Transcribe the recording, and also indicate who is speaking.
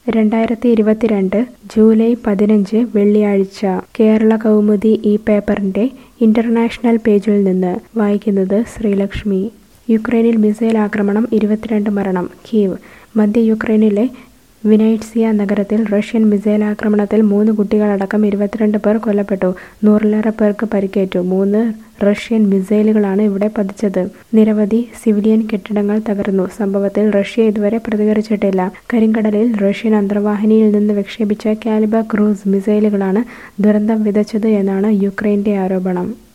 Speaker 1: രണ്ടായിരത്തി ഇരുപത്തിരണ്ട് ജൂലൈ പതിനഞ്ച് വെള്ളിയാഴ്ച കേരള കൗമുദി ഈ പേപ്പറിന്റെ ഇന്റർനാഷണൽ പേജിൽ നിന്ന് വായിക്കുന്നത് ശ്രീലക്ഷ്മി യുക്രൈനിൽ മിസൈൽ ആക്രമണം ഇരുപത്തിരണ്ട് മരണം കീവ് മധ്യ യുക്രൈനിലെ വിനൈറ്റ്സിയ നഗരത്തിൽ റഷ്യൻ മിസൈൽ ആക്രമണത്തിൽ മൂന്ന് കുട്ടികളടക്കം ഇരുപത്തിരണ്ട് പേർ കൊല്ലപ്പെട്ടു നൂറിലേറെ പേർക്ക് പരിക്കേറ്റു മൂന്ന് റഷ്യൻ മിസൈലുകളാണ് ഇവിടെ പതിച്ചത് നിരവധി സിവിലിയൻ കെട്ടിടങ്ങൾ തകർന്നു സംഭവത്തിൽ റഷ്യ ഇതുവരെ പ്രതികരിച്ചിട്ടില്ല കരിങ്കടലിൽ റഷ്യൻ അന്തർവാഹിനിയിൽ നിന്ന് വിക്ഷേപിച്ച കാലിബർ ക്രൂസ് മിസൈലുകളാണ് ദുരന്തം വിതച്ചത് എന്നാണ് യുക്രൈന്റെ ആരോപണം